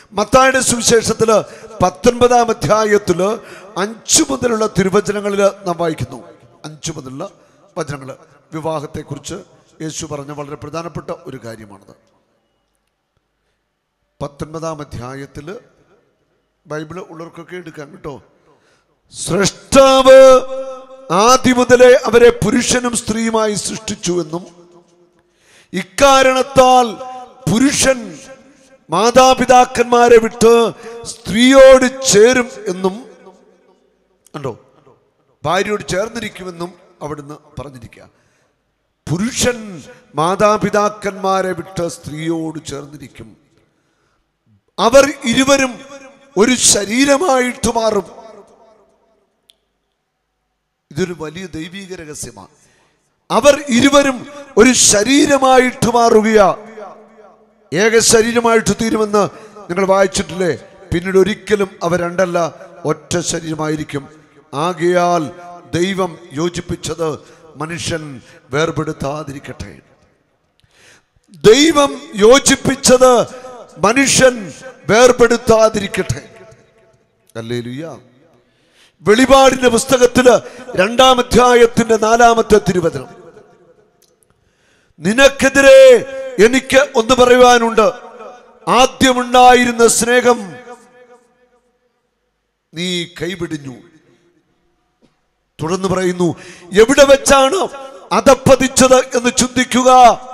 മത്തായുടെ സുവിശേഷത്തില് പത്തൊൻപതാം അധ്യായത്തില് അഞ്ചു മുതലുള്ള തിരുവചനങ്ങളിൽ നാം വായിക്കുന്നു അഞ്ചു മുതലുള്ള വചനങ്ങൾ വിവാഹത്തെക്കുറിച്ച് യേശു പറഞ്ഞ വളരെ പ്രധാനപ്പെട്ട ഒരു കാര്യമാണത് പത്തൊൻപതാം അധ്യായത്തിൽ ബൈബിള് ഉള്ളവർക്കൊക്കെ എടുക്കാം കേട്ടോ സൃഷ്ടാവ് ആദ്യം മുതലേ അവരെ പുരുഷനും സ്ത്രീയുമായി സൃഷ്ടിച്ചു എന്നും ഇക്കാരണത്താൽ പുരുഷൻ മാതാപിതാക്കന്മാരെ വിട്ട് സ്ത്രീയോട് ചേരും എന്നും കണ്ടോ ഭാര്യയോട് ചേർന്നിരിക്കുമെന്നും അവിടുന്ന് പറഞ്ഞിരിക്കുക പുരുഷൻ മാതാപിതാക്കന്മാരെ വിട്ട് സ്ത്രീയോട് ചേർന്നിരിക്കും അവർ ഇരുവരും ഒരു ശരീരമായിട്ട് മാറും ഇതൊരു വലിയ ദൈവീക രഹസ്യമാണ് അവർ ഇരുവരും ഒരു ശരീരമായിട്ട് മാറുകയാ ഏക ശരീരമായിട്ട് തീരുമെന്ന് നിങ്ങൾ വായിച്ചിട്ടില്ലേ പിന്നീട് ഒരിക്കലും അവർ രണ്ടല്ല ഒറ്റ ശരീരമായിരിക്കും ആകയാൽ ദൈവം യോജിപ്പിച്ചത് മനുഷ്യൻ വേർപെടുത്താതിരിക്കട്ടെ ദൈവം യോജിപ്പിച്ചത് മനുഷ്യൻ വേർപെടുത്താതിരിക്കട്ടെ അല്ലേലുയ്യ വെളിപാടിന്റെ പുസ്തകത്തില് രണ്ടാം അധ്യായത്തിന്റെ നാലാമത്തെ തിരുവചനം നിനക്കെതിരെ എനിക്ക് ഒന്ന് പറയുവാനുണ്ട് ആദ്യമുണ്ടായിരുന്ന സ്നേഹം നീ കൈവിടിഞ്ഞു തുടർന്ന് പറയുന്നു എവിടെ വെച്ചാണ് അതപ്പതിച്ചത് എന്ന് ചിന്തിക്കുക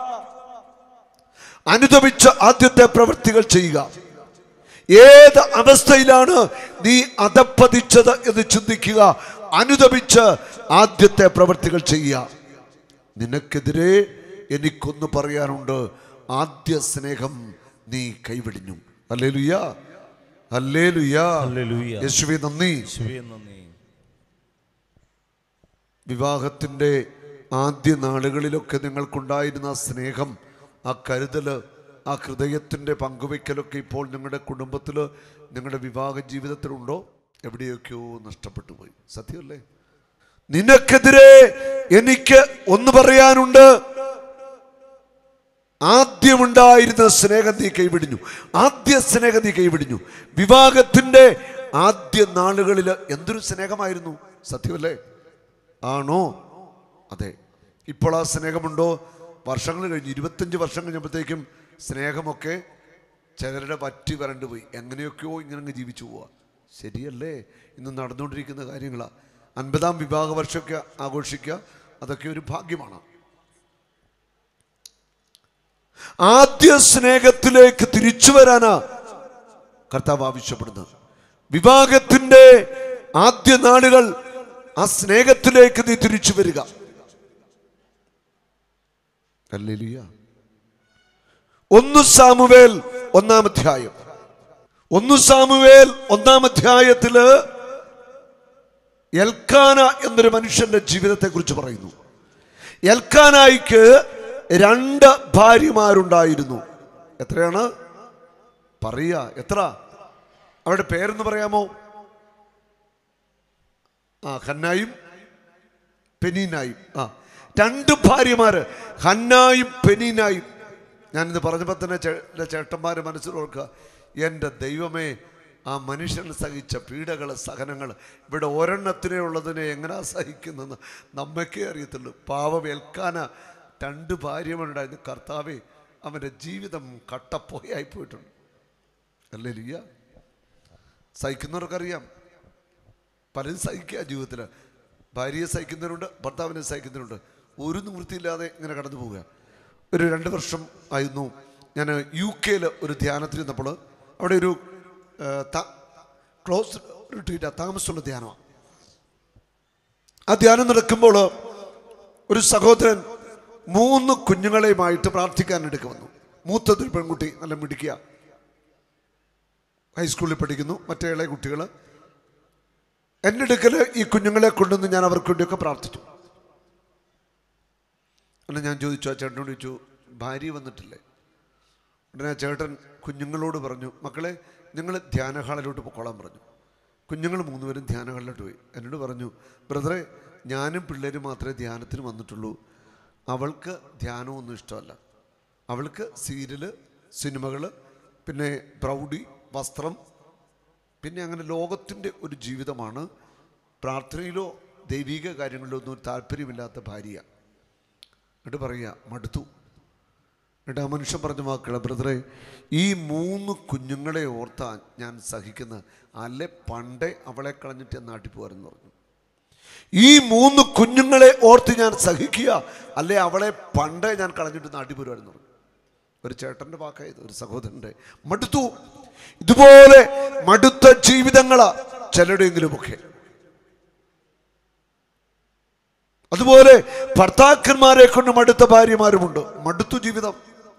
അനുദപിച്ച ആദ്യത്തെ പ്രവൃത്തികൾ ചെയ്യുക ഏത് അവസ്ഥയിലാണ് നീ അതപ്പതിച്ചത് എന്ന് ചിന്തിക്കുക അനുദപിച്ച് ആദ്യത്തെ പ്രവൃത്തികൾ ചെയ്യുക നിനക്കെതിരെ എനിക്കൊന്ന് പറയാനുണ്ട് ആദ്യ സ്നേഹം നീ കൈവിടിഞ്ഞു അല്ലേ ലുയ്യ അല്ലേ ലുയ്യ ഹല്ലേലൂയ. യേശുവേ നന്ദി യേശുവേ നന്ദി വിവാഹത്തിൻ്റെ ആദ്യ നാളുകളിലൊക്കെ നിങ്ങൾക്കുണ്ടായിരുന്ന ആ സ്നേഹം ആ കരുതല് ആ ഹൃദയത്തിൻ്റെ പങ്കുവയ്ക്കലൊക്കെ ഇപ്പോൾ നിങ്ങളുടെ കുടുംബത്തിൽ നിങ്ങളുടെ വിവാഹ ജീവിതത്തിലുണ്ടോ എവിടെയൊക്കെയോ നഷ്ടപ്പെട്ടു പോയി സത്യമല്ലേ നിനക്കെതിരെ എനിക്ക് ഒന്ന് പറയാനുണ്ട് ആദ്യമുണ്ടായിരുന്ന സ്നേഹം നീ കൈവിടിഞ്ഞു ആദ്യ സ്നേഹം നീ കൈവിടിഞ്ഞു വിവാഹത്തിന്റെ ആദ്യ നാളുകളിൽ എന്തൊരു സ്നേഹമായിരുന്നു സത്യമല്ലേ ആണോ അതെ ഇപ്പോൾ ആ സ്നേഹമുണ്ടോ വർഷങ്ങൾ കഴിഞ്ഞു ഇരുപത്തഞ്ച് വർഷം കഴിഞ്ഞപ്പോഴത്തേക്കും സ്നേഹമൊക്കെ ചിലരുടെ പറ്റി വരണ്ടു പോയി എങ്ങനെയൊക്കെയോ ഇങ്ങനെ അങ്ങ് ജീവിച്ചു പോവുക ശരിയല്ലേ ഇന്ന് നടന്നുകൊണ്ടിരിക്കുന്ന കാര്യങ്ങളാണ് അൻപതാം വിവാഹ വർഷമൊക്കെ ആഘോഷിക്കുക അതൊക്കെ ഒരു ഭാഗ്യമാണ് ആദ്യ സ്നേഹത്തിലേക്ക് തിരിച്ചു വരാനാ കർത്താവ് ആവശ്യപ്പെടുന്നത് വിവാഹത്തിന്റെ ആദ്യ നാളുകൾ ആ സ്നേഹത്തിലേക്ക് നീ തിരിച്ചു വരിക ഹല്ലേലൂയ. ഒന്ന് സാമുവേൽ ഒന്നാം അധ്യായം ഒന്ന് സാമുവേൽ ഒന്നാം അധ്യായത്തില് എൽക്കാന എന്നൊരു മനുഷ്യന്റെ ജീവിതത്തെ കുറിച്ച് പറയുന്നു എൽക്കാനായിക്ക് രണ്ട് ഭാര്യമാരുണ്ടായിരുന്നു എത്രയാണ് പറയുക എത്ര അവരുടെ പേരെന്ന് പറയാമോ ആ ഹന്നായും പെനീനായും ആ രണ്ട് ഭാര്യമാര് ഹന്നായും പെനീനായും ഞാനിത് പറഞ്ഞപ്പോൾ തന്നെ ചേ- എൻ്റെ ചേട്ടന്മാർ മനസ്സിൽ ഓർക്കുക എൻ്റെ ദൈവമേ ആ മനുഷ്യൻ സഹിച്ച പീഡകൾ സഹനങ്ങൾ ഇവിടെ ഒരെണ്ണത്തിനെ ഉള്ളതിനെ എങ്ങനെയാ സഹിക്കുന്നെന്ന് നമ്മക്കേ അറിയത്തുള്ളൂ പാവം ഏൽക്കാന രണ്ട് ഭാര്യമാരുണ്ടായിരുന്നു കർത്താവേ അവൻ്റെ ജീവിതം കട്ടപ്പോയായി പോയിട്ടുണ്ട് അല്ലേ ലിയ സഹിക്കുന്നവർക്കറിയാം പലരും സഹിക്കുക ജീവിതത്തിൽ ഭാര്യയെ സഹിക്കുന്നവരുണ്ട് ഭർത്താവിനെ സഹിക്കുന്നവരുണ്ട് ഒരു നിവൃത്തിയില്ലാതെ ഇങ്ങനെ കടന്നു പോവുക ഒരു രണ്ട് വർഷം ആയിരുന്നു ഞാൻ യു കെയിൽ ഒരു ധ്യാനത്തിലിരുന്നപ്പോൾ അവിടെ ഒരു ആ, ത- ക്ലോസ് റിട്രീറ്റ് താമസമുള്ള ധ്യാനമാണ് ആ ധ്യാനം നടക്കുമ്പോൾ ഒരു സഹോദരൻ മൂന്ന് കുഞ്ഞുങ്ങളെയുമായിട്ട് പ്രാർത്ഥിക്കാനിടയ്ക്ക് വന്നു മൂത്തതൊരു പെൺകുട്ടി നല്ല മിടിക്കുക ഹൈസ്കൂളിൽ പഠിക്കുന്നു മറ്റേ ഇളയ കുട്ടികൾ എൻ്റെ അടുക്കൽ ഈ കുഞ്ഞുങ്ങളെ കൊണ്ടുവന്ന് ഞാൻ അവർക്ക് വേണ്ടിയൊക്കെ പ്രാർത്ഥിച്ചു അല്ല ഞാൻ ചോദിച്ചു ആ ചേട്ടനോട് ചോദിച്ചു ഭാര്യ വന്നിട്ടില്ലേ ഉടനെ ആ ചേട്ടൻ കുഞ്ഞുങ്ങളോട് പറഞ്ഞു മക്കളെ നിങ്ങൾ ധ്യാന ഹാളിലോട്ട് പൊക്കോളാൻ പറഞ്ഞു കുഞ്ഞുങ്ങൾ മൂന്നുപേരും ധ്യാന ഹാളിലോട്ട് പോയി എന്നോട് പറഞ്ഞു ബ്രദറെ ഞാനും പിള്ളേരും മാത്രമേ ധ്യാനത്തിന് വന്നിട്ടുള്ളൂ അവൾക്ക് ധ്യാനമൊന്നും ഇഷ്ടമല്ല അവൾക്ക് സീരിയല് സിനിമകൾ പിന്നെ പ്രൗഢി വസ്ത്രം പിന്നെ അങ്ങനെ ലോകത്തിൻ്റെ ഒരു ജീവിതമാണ് പ്രാർത്ഥനയിലോ ദൈവിക കാര്യങ്ങളിലോ ഒന്നും താല്പര്യമില്ലാത്ത ഭാര്യ എന്നിട്ട് പറയുക മടുത്തു എന്നിട്ട് ആ മനുഷ്യൻ പറഞ്ഞ വാക്കുകൾ ബ്രദറെ ഈ മൂന്ന് കുഞ്ഞുങ്ങളെ ഓർത്താൻ ഞാൻ സഹിക്കുന്ന അല്ലെ പണ്ടേ അവളെ കളഞ്ഞിട്ട് ഞാൻ നാട്ടിൽ പോകാരെന്ന് പറഞ്ഞു ഈ മൂന്ന് കുഞ്ഞുങ്ങളെ ഓർത്ത് ഞാൻ സഹിക്കുക അല്ലെ അവളെ പണ്ടേ ഞാൻ കളഞ്ഞിട്ട് നാട്ടിൽ പോരുമായിരുന്നു പറഞ്ഞു ഒരു ചേട്ടൻ്റെ വാക്കായത് ഒരു സഹോദരൻ്റെ മടുത്തു ഇതുപോലെ മടുത്ത ജീവിതങ്ങളാ ചിലരുടെയെങ്കിലുമൊക്കെ അതുപോലെ ഭർത്താക്കന്മാരെ കൊണ്ട് മടുത്ത ഭാര്യമാരുമുണ്ട് മടുത്തു ജീവിതം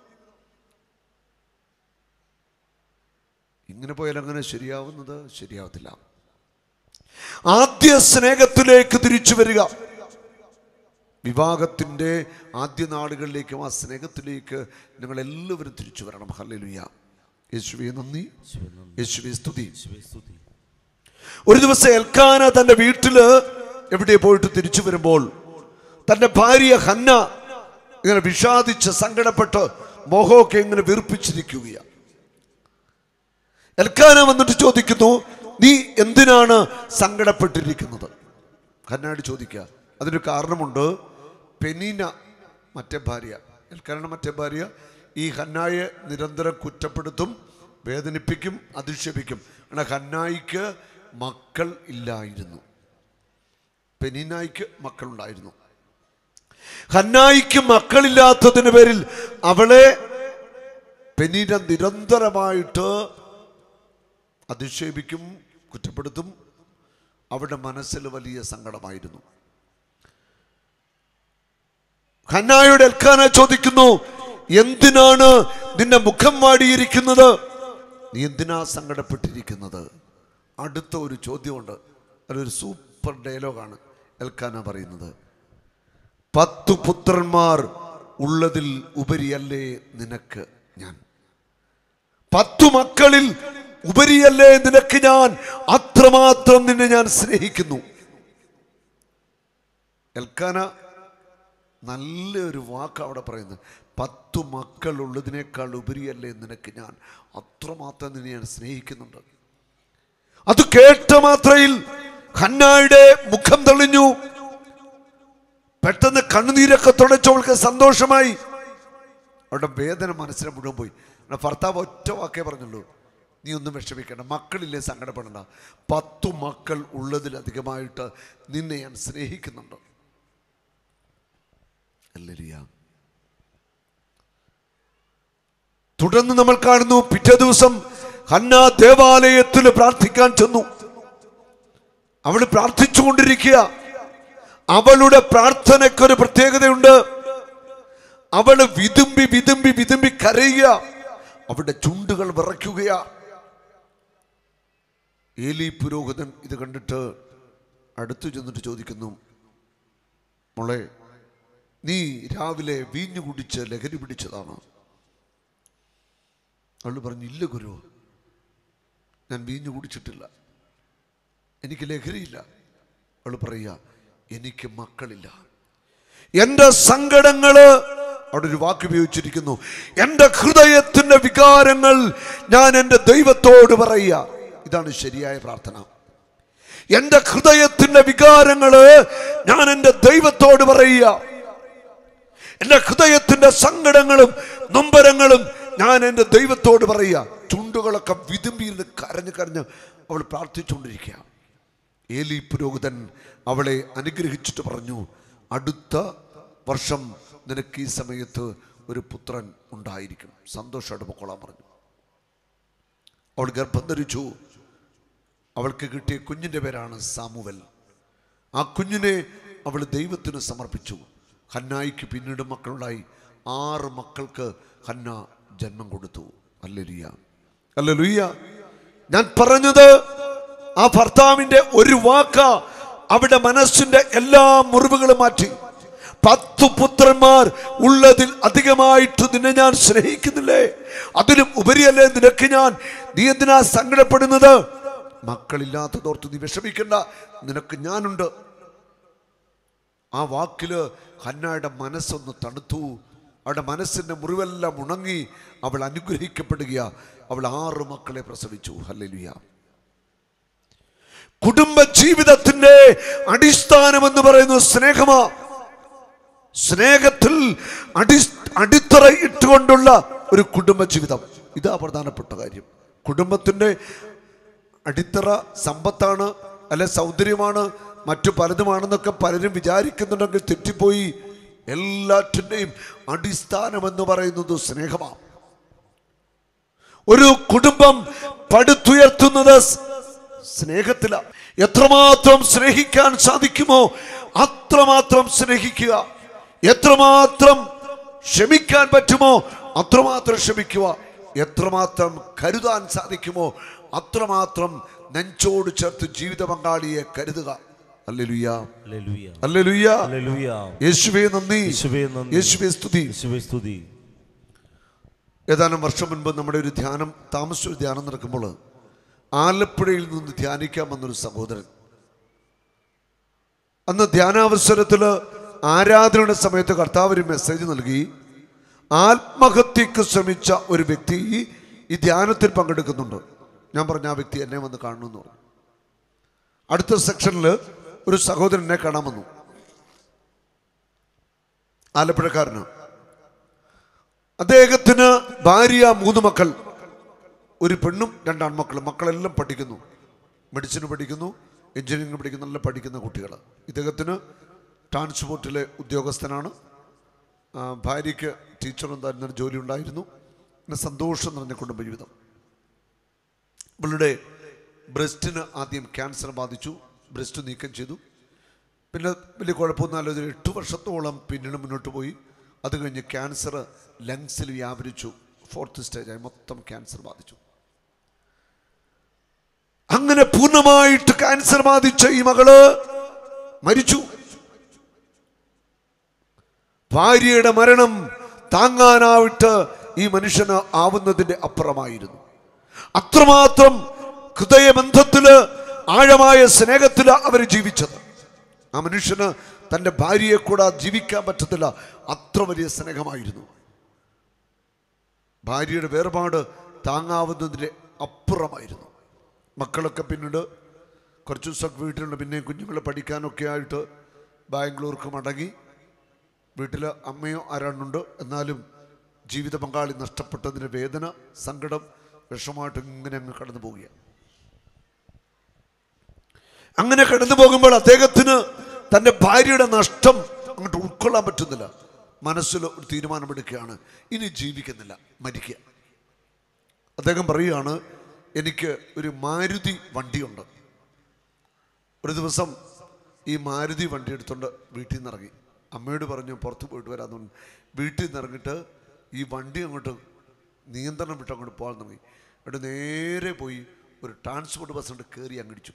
ഇങ്ങനെ പോയാൽ അങ്ങനെ ശരിയാവുന്നത് ശരിയാവത്തില്ല ആദ്യ സ്നേഹത്തിലേക്ക് തിരിച്ചു വരിക വിവാഹത്തിൻ്റെ ആദ്യ നാളുകളിലേക്കും ആ സ്നേഹത്തിലേക്ക് നിങ്ങൾ എല്ലാവരും തിരിച്ചു വരണം ഹല്ലേലൂയ യേശുവെ നന്ദി യേശുവെ സ്തുതി ഒരു ദിവസം എൽക്കാന തൻ്റെ വീട്ടില് എവിടെ പോയിട്ട് തിരിച്ചു വരുമ്പോൾ തൻ്റെ ഭാര്യ ഹന്ന ഇങ്ങനെ വിഷാദിച്ച് സങ്കടപ്പെട്ട് മോഹമൊക്കെ ഇങ്ങനെ വീർപ്പിച്ചിരിക്കുകയാണ് എൽക്കാന വന്നിട്ട് ചോദിക്കുന്നു നീ എന്തിനാണ് സങ്കടപ്പെട്ടിരിക്കുന്നത് ഹന്നാട് ചോദിക്കുക അതിനൊരു കാരണമുണ്ട് പെനീന മറ്റേ ഭാര്യ എൽക്കാനാണ് മറ്റേ ഭാര്യ ഈ ഹന്നായെ നിരന്തരം കുറ്റപ്പെടുത്തും വേദനിപ്പിക്കും അധിക്ഷേപിക്കും കാരണം ഹന്നായിക്ക് മക്കൾ ഇല്ലായിരുന്നു പെനീനായിക്ക് മക്കളുണ്ടായിരുന്നു ഹന്നായിക്ക് മക്കളില്ലാത്തതിന് പേരിൽ അവളെ പെനീന നിരന്തരമായിട്ട് അധിക്ഷേപിക്കും കുറ്റപ്പെടുത്തും അവരുടെ മനസ്സിൽ വലിയ സങ്കടമായിരുന്നു ഹന്നായുടെ എൽക്കാന ചോദിക്കുന്നു എന്തിനാണ് നിന്റെ മുഖം വാടിയിരിക്കുന്നത് നീ എന്തിനാ സങ്കടപ്പെട്ടിരിക്കുന്നത് അടുത്ത ഒരു ചോദ്യമുണ്ട് അതൊരു സൂപ്പർ ഡയലോഗാണ് എൽക്കാന പറയുന്നത് പത്തു പുത്രന്മാർ ഉള്ളതിൽ ഉപരിയല്ലേ നിനക്ക് ഞാൻ പത്തു മക്കളിൽ ഉപരിയല്ലേ നിനക്ക് ഞാൻ അത്രമാത്രം നിന്നെ ഞാൻ സ്നേഹിക്കുന്നു എൽക്കാന നല്ലൊരു വാക്ക് അവിടെ പറയുന്നത് പത്തു മക്കൾ ഉള്ളതിനേക്കാൾ ഉപരിയല്ലേ നിനക്ക് ഞാൻ അത്രമാത്രം നിന്നെ ഞാൻ സ്നേഹിക്കുന്നുണ്ട് അത് കേട്ട മാത്രയിൽ ഹന്നായുടെ മുഖം തെളിഞ്ഞു പെട്ടെന്ന് കണ്ണുനീരൊക്കെ തുടച്ചവൾക്ക് സന്തോഷമായി അവരുടെ വേദന മനസ്സിനെ മുഴുവൻ പോയി കാരണം ഭർത്താവ് ഒറ്റ വാക്കേ പറഞ്ഞുള്ളൂ നീ ഒന്നും വിഷമിക്കേണ്ട മക്കളില്ലേ സങ്കടപ്പെടണ്ട പത്തു മക്കൾ ഉള്ളതിലധികമായിട്ട് നിന്നെ ഞാൻ സ്നേഹിക്കുന്നുണ്ട് ഹല്ലേലൂയ. തുടർന്ന് നമ്മൾ കാണുന്നു പിറ്റേ ദിവസം ഹന്ന ദേവാലയത്തിൽ പ്രാർത്ഥിക്കാൻ ചെന്നു അവൾ പ്രാർത്ഥിച്ചുകൊണ്ടിരിക്കുക അവളുടെ പ്രാർത്ഥനയ്ക്കൊരു പ്രത്യേകതയുണ്ട് അവള് വിതുമ്പി വിതുമ്പി വിതുമ്പി കരയുക അവളുടെ ചുണ്ടുകൾ വിറയ്ക്കുകയാ ഏലി പുരോഹിതൻ ഇത് കണ്ടിട്ട് അടുത്തു ചെന്നിട്ട് ചോദിക്കുന്നു മോളെ നീ രാവിലെ വീഞ്ഞു കുടിച്ച് ലഹരി പിടിച്ചതാണ് അവൾ പറഞ്ഞു ഇല്ല ഗുരു ഞാൻ വീഞ്ഞു കുടിച്ചിട്ടില്ല എനിക്ക് ലഹരിയില്ല അവൾ പറയുക എനിക്ക് മക്കളില്ല എൻ്റെ സങ്കടങ്ങള് അവിടെ ഒരു വാക്ക് ഉപയോഗിച്ചിരിക്കുന്നു എൻ്റെ ഹൃദയത്തിന്റെ വികാരങ്ങൾ ഞാൻ എൻ്റെ ദൈവത്തോട് പറയുക ഇതാണ് ശരിയായ പ്രാർത്ഥന എൻ്റെ ഹൃദയത്തിന്റെ വികാരങ്ങള് ഞാൻ എൻ്റെ ദൈവത്തോട് പറയുക എൻ്റെ ഹൃദയത്തിന്റെ സങ്കടങ്ങളും നൊമ്പരങ്ങളും ഞാൻ എൻ്റെ ദൈവത്തോട് പറയുക ചുണ്ടുകളൊക്കെ വിതുമ്പിയിരുന്ന് കരഞ്ഞ് കരഞ്ഞ് അവൾ പ്രാർത്ഥിച്ചുകൊണ്ടിരിക്കുക ഏലി പുരോഹിതൻ അവളെ അനുഗ്രഹിച്ചിട്ട് പറഞ്ഞു അടുത്ത വർഷം നിനക്ക് ഈ സമയത്ത് ഒരു പുത്രൻ ഉണ്ടായിരിക്കും സന്തോഷമായിട്ട് പൊക്കോളാൻ പറഞ്ഞു അവൾ ഗർഭം ധരിച്ചു അവൾക്ക് കിട്ടിയ കുഞ്ഞിൻ്റെ പേരാണ് സാമുവൽ ആ കുഞ്ഞിനെ അവൾ ദൈവത്തിന് സമർപ്പിച്ചു ഹന്നായിക്ക് പിന്നീട് മക്കളുണ്ടായി ആറ് മക്കൾക്ക് ഹന്ന ജന്മം കൊടുത്തു അല്ലലുയ്യ അല്ലലുയ്യ ഞാൻ പറഞ്ഞത് ആ ഭർത്താവിന്റെ ഒരു വാക്ക അവിടെ മനസ്സിന്റെ എല്ലാ മുറിവുകളും മാറ്റി പത്തു പുത്രന്മാർ ഉള്ളതിൽ അധികമായിട്ട് നിന്നെ ഞാൻ സ്നേഹിക്കുന്നില്ലേ അതിലും ഉപരിയല്ലേ നിനക്ക് ഞാൻ നീ എന്തിനാ സങ്കടപ്പെടുന്നത് മക്കളില്ലാത്തതോർത്ത് നീ വിഷമിക്കണ്ട നിനക്ക് ഞാനുണ്ട് ആ വാക്കില് ഹന്നായുടെ മനസ്സൊന്ന് തണുത്തു അവളുടെ മനസ്സിൻ്റെ മുറിവെല്ലാം ഉണങ്ങി അവൾ അനുഗ്രഹിക്കപ്പെടുക അവൾ ആറ് മക്കളെ പ്രസവിച്ചു ഹല്ലേലൂയ കുടുംബ ജീവിതത്തിന്റെ അടിസ്ഥാനം എന്ന് പറയുന്നത് സ്നേഹമാ സ്നേഹത്തിൽ അടി അടിത്തറ ഇട്ടുകൊണ്ടുള്ള ഒരു കുടുംബ ജീവിതം ഇതാ പ്രധാനപ്പെട്ട കാര്യം കുടുംബത്തിന്റെ അടിത്തറ സമ്പത്താണ് അല്ലെ സൗന്ദര്യമാണ് മറ്റു പലതുമാണെന്നൊക്കെ പലരും വിചാരിക്കുന്നുണ്ടെങ്കിൽ തെറ്റിപ്പോയി എല്ലാറ്റിൻ്റെയും അടിസ്ഥാനം എന്ന് പറയുന്നത് സ്നേഹമാണ് ഒരു കുടുംബം പടുത്തുയർത്തുന്നത് സ്- സ്നേഹത്തിലാണ് എത്രമാത്രം സ്നേഹിക്കാൻ സാധിക്കുമോ അത്രമാത്രം സ്നേഹിക്കുക എത്രമാത്രം ക്ഷമിക്കാൻ പറ്റുമോ അത്രമാത്രം ക്ഷമിക്കുക എത്രമാത്രം കരുതാൻ സാധിക്കുമോ അത്രമാത്രം നെഞ്ചോട് ചേർത്ത് ജീവിത പങ്കാളിയെ കരുതുക അല്ലെലുയ്യ ഹല്ലേലൂയ അല്ലെലുയ്യ ഹല്ലേലൂയ യേശുവേ നന്ദി യേശുവേ നന്ദി. യേശുവേ സ്തുതി യേശുവേ സ്തുതി ഏതാനും വർഷം മുൻപ് നമ്മുടെ ഒരു ധ്യാനം താമസിച്ച ഒരു ധ്യാനം നടക്കുമ്പോൾ ആലപ്പുഴയിൽ നിന്ന് ധ്യാനിക്കാൻ വന്നൊരു സഹോദരൻ അന്ന് ധ്യാനാവസരത്തിൽ ആരാധനയുടെ സമയത്ത് കർത്താവ് ഒരു മെസ്സേജ് നൽകി ആത്മഹത്യക്ക് ശ്രമിച്ച ഒരു വ്യക്തി ഈ ധ്യാനത്തിൽ പങ്കെടുക്കുന്നുണ്ട് ഞാൻ പറഞ്ഞ ആ വ്യക്തി എന്നെ വന്ന് കാണണമെന്ന് പറഞ്ഞു അടുത്ത സെക്ഷനിൽ ഒരു സഹോദരൻ എന്നെ കാണാൻ വന്നു ആലപ്പുഴക്കാരനാണ് അദ്ദേഹത്തിന് ഭാര്യ മൂന്ന് മക്കൾ ഒരു പെണ്ണും രണ്ട് ആൺമക്കളും മക്കളെല്ലാം പഠിക്കുന്നു മെഡിസിന് പഠിക്കുന്നു എഞ്ചിനീയറിംഗ് പഠിക്കുന്ന നല്ല പഠിക്കുന്ന കുട്ടികൾ ഇദ്ദേഹത്തിന് ട്രാൻസ്പോർട്ടിലെ ഉദ്യോഗസ്ഥനാണ് ആ, ഭാര്യയ്ക്ക് ടീച്ചറും തന്നെ ജോലി ഉണ്ടായിരുന്നു പിന്നെ സന്തോഷം നിറഞ്ഞ കുടുംബ ജീവിതം ഇവളുടെ ബ്രസ്റ്റിന് ആദ്യം ക്യാൻസർ ബാധിച്ചു ബ്രസ്റ്റ് നീക്കം ചെയ്തു പിന്നെ വലിയ കുഴപ്പമൊന്നുമല്ല ഒരു എട്ട് വർഷത്തോളം പിന്നീട് മുന്നോട്ട് പോയി അത് കഴിഞ്ഞ് ക്യാൻസർ ലങ്സിൽ വ്യാപരിച്ചു ഫോർത്ത് സ്റ്റേജായി മൊത്തം ക്യാൻസർ ബാധിച്ചു അങ്ങനെ പൂർണ്ണമായിട്ട് ക്യാൻസർ ബാധിച്ച ഈ മകള് മരിച്ചു ഭാര്യയുടെ മരണം താങ്ങാനായിട്ട് ഈ മനുഷ്യന് ആവുന്നതിന്റെ അപ്പുറമായിരുന്നു അത്രമാത്രം ഹൃദയബന്ധത്തില് ആഴമായ സ്നേഹത്തില് അവർ ജീവിച്ചത് ആ മനുഷ്യന് തൻ്റെ ഭാര്യയെ കൂടാതെ ജീവിക്കാൻ പറ്റത്തില്ല അത്ര വലിയ സ്നേഹമായിരുന്നു ഭാര്യയുടെ വേർപാട് താങ്ങാവുന്നതിൻ്റെ അപ്പുറമായിരുന്നു മക്കളൊക്കെ പിന്നീട് കുറച്ച് ദിവസമൊക്കെ വീട്ടിലുണ്ട് പിന്നെ കുഞ്ഞുങ്ങളെ പഠിക്കാനൊക്കെ ആയിട്ട് ബാംഗ്ലൂർക്ക് മടങ്ങി വീട്ടിൽ അമ്മയോ ആരാണ്ടുണ്ട് എന്നാലും ജീവിത പങ്കാളി നഷ്ടപ്പെട്ടതിൻ്റെ വേദന സങ്കടം വിഷമമായിട്ട് ഇങ്ങനെ അങ്ങ് കടന്നു പോവുകയാണ് അങ്ങനെ കടന്നു പോകുമ്പോൾ അദ്ദേഹത്തിന് തൻ്റെ ഭാര്യയുടെ നഷ്ടം അങ്ങോട്ട് ഉൾക്കൊള്ളാൻ പറ്റുന്നില്ല മനസ്സിൽ ഒരു തീരുമാനമെടുക്കുകയാണ് ഇനി ജീവിക്കുന്നില്ല മരിക്കുക അദ്ദേഹം പറയുകയാണ് എനിക്ക് ഒരു മാരുതി വണ്ടിയുണ്ട് ഒരു ദിവസം ഈ മാരുതി വണ്ടി എടുത്തുകൊണ്ട് വീട്ടിൽ നിന്ന് ഇറങ്ങി അമ്മയോട് പറഞ്ഞു പുറത്ത് പോയിട്ട് വരാമെന്ന് പറഞ്ഞു വീട്ടിൽ നിന്ന് ഇറങ്ങിയിട്ട് ഈ വണ്ടി അങ്ങോട്ട് നിയന്ത്രണം വിട്ട് അങ്ങോട്ട് പോകാൻ തുടങ്ങി എന്നിട്ട് നേരെ പോയി ഒരു ട്രാൻസ്പോർട്ട് ബസ് കൊണ്ട് കയറി അങ്ങിടിച്ചു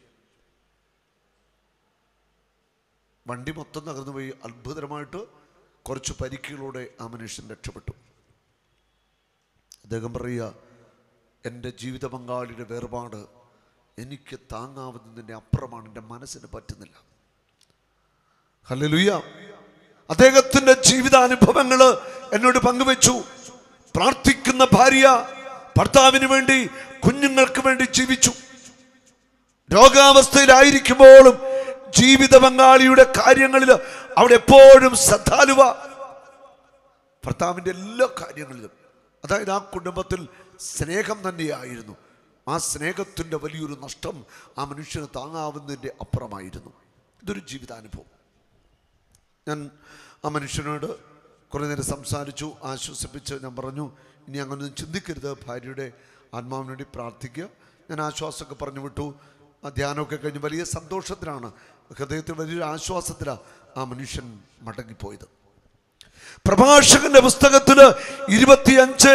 വണ്ടി മൊത്തം തകർന്നു പോയി അത്ഭുതകരമായിട്ട് കുറച്ച് പരിക്കുകളോടെ ആ മനുഷ്യൻ രക്ഷപ്പെട്ടു അദ്ദേഹം പറയുക എൻ്റെ ജീവിത പങ്കാളിയുടെ വേർപാട് എനിക്ക് താങ്ങാവുന്നതിൻ്റെ അപ്പുറമാണ് എൻ്റെ മനസ്സിന് പറ്റുന്നില്ല ഹല്ലേലൂയ അദ്ദേഹത്തിൻ്റെ ജീവിതാനുഭവങ്ങൾ എന്നോട് പങ്കുവെച്ചു പ്രാർത്ഥിക്കുന്ന ഭാര്യ ഭർത്താവിന് വേണ്ടി കുഞ്ഞുങ്ങൾക്ക് വേണ്ടി ജീവിച്ചു രോഗാവസ്ഥയിലായിരിക്കുമ്പോഴും ജീവിത പങ്കാളിയുടെ കാര്യങ്ങളിൽ അവിടെ എപ്പോഴും ശ്രദ്ധാലുവ ഭർത്താവിൻ്റെ എല്ലാ കാര്യങ്ങളിലും അതായത് ആ കുടുംബത്തിൽ സ്നേഹം തന്നെയായിരുന്നു ആ സ്നേഹത്തിൻ്റെ വലിയൊരു നഷ്ടം ആ മനുഷ്യന് താങ്ങാവുന്നതിൻ്റെ അപ്പുറമായിരുന്നു ഇതൊരു ജീവിതാനുഭവം ഞാൻ ആ മനുഷ്യനോട് കുറേ നേരം സംസാരിച്ചു ആശ്വസിപ്പിച്ച് ഞാൻ പറഞ്ഞു ഇനി അങ്ങനൊന്നും ചിന്തിക്കരുത് ഭാര്യയുടെ ആത്മാവിന് വേണ്ടി പ്രാർത്ഥിക്കുക ഞാൻ ആശ്വാസമൊക്കെ പറഞ്ഞു വിട്ടു ആ ധ്യാനമൊക്കെ കഴിഞ്ഞ് വലിയ സന്തോഷത്തിലാണ് ഹൃദയത്തിൽ വലിയൊരു ആശ്വാസത്തിലാണ് ആ മനുഷ്യൻ മടങ്ങിപ്പോയത് പ്രഭാഷകന്റെ പുസ്തകത്തില് ഇരുപത്തിയഞ്ച്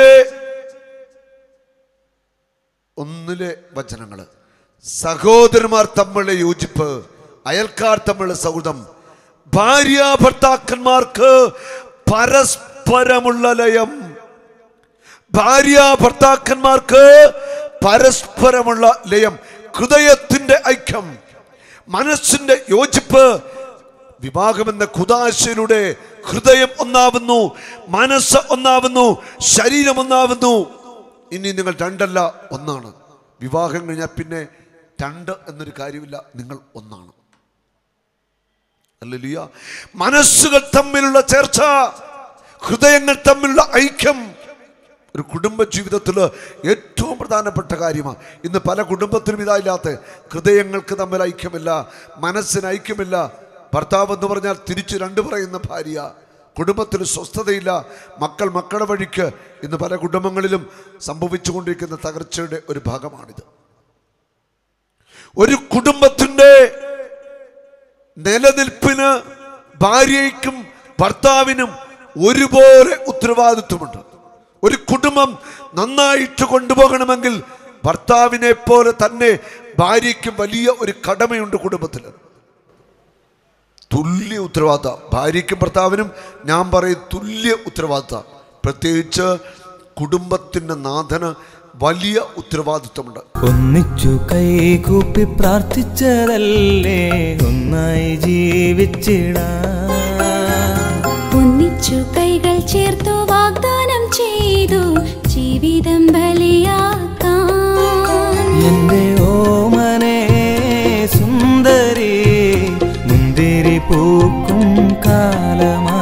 ഒന്നിലെ വചനങ്ങള് സഹോദരന്മാർ തമ്മിലുള്ള യോജിപ്പ് അയൽക്കാർ തമ്മിലുള്ള സൗഹൃദം ഭാര്യ ഭർത്താക്കന്മാർക്ക് പരസ്പരമുള്ള ലയം ഭാര്യ ഭർത്താക്കന്മാർക്ക് പരസ്പരമുള്ള ലയം ഹൃദയത്തിന്റെ ഐക്യം മനസ്സിന്റെ യോജിപ്പ് വിവാഹമെന്ന കുതാശയിലൂടെ ഹൃദയം ഒന്നാവുന്നു മനസ്സ് ഒന്നാവുന്നു ശരീരം ഒന്നാവുന്നു ഇനി നിങ്ങൾ രണ്ടല്ല ഒന്നാണ് വിവാഹം കഴിഞ്ഞാൽ പിന്നെ രണ്ട് എന്നൊരു കാര്യമില്ല നിങ്ങൾ ഒന്നാണ് അല്ലല്ലിയ മനസ്സുകൾ തമ്മിലുള്ള ചേർച്ച ഹൃദയങ്ങൾ തമ്മിലുള്ള ഐക്യം ഒരു കുടുംബ ജീവിതത്തിൽ ഏറ്റവും പ്രധാനപ്പെട്ട കാര്യമാണ് ഇന്ന് പല കുടുംബത്തിലും ഇതായില്ലാത്ത ഹൃദയങ്ങൾക്ക് തമ്മിൽ ഐക്യമില്ല മനസ്സിന് ഐക്യമില്ല ഭർത്താവ് എന്ന് പറഞ്ഞാൽ തിരിച്ച് രണ്ട് പറയുന്ന ഭാര്യ കുടുംബത്തിൽ സ്വസ്ഥതയില്ല മക്കൾ മക്കളുടെ വഴിക്ക് ഇന്ന് പല കുടുംബങ്ങളിലും സംഭവിച്ചുകൊണ്ടിരിക്കുന്ന തകർച്ചയുടെ ഒരു ഭാഗമാണിത് ഒരു കുടുംബത്തിൻ്റെ നിലനിൽപ്പിന് ഭാര്യയ്ക്കും ഭർത്താവിനും ഒരുപോലെ ഉത്തരവാദിത്വമുണ്ട് ഒരു കുടുംബം നന്നായിട്ട് കൊണ്ടുപോകണമെങ്കിൽ ഭർത്താവിനെ പോലെ തന്നെ ഭാര്യയ്ക്കും വലിയ ഒരു കടമയുണ്ട് കുടുംബത്തിൽ തുല്യ ഉത്തരവാദിത്ത ഭാര്യയ്ക്കും ഭർത്താവിനും ഞാൻ പറയും തുല്യ ഉത്തരവാദിത്ത പ്രത്യേകിച്ച് കുടുംബത്തിൻ്റെ നാഥന് വലിയ ഉത്തരവാദിത്വമുണ്ട് ഒന്നിച്ചു കൈകൂപ്പി പ്രാർത്ഥിച്ചതല്ലേ ഒന്നായി ജീവിച്ചിടാം ഒന്നിച്ചു കൈകൾ ചേർത്തു വാഗ്ദാനം ചെയ്തു ജീവിതം ബലിയാക്കാൻ എന്റെ ഓമനെ സുന്ദരി മുന്തിരി പൂക്കും കാലമാ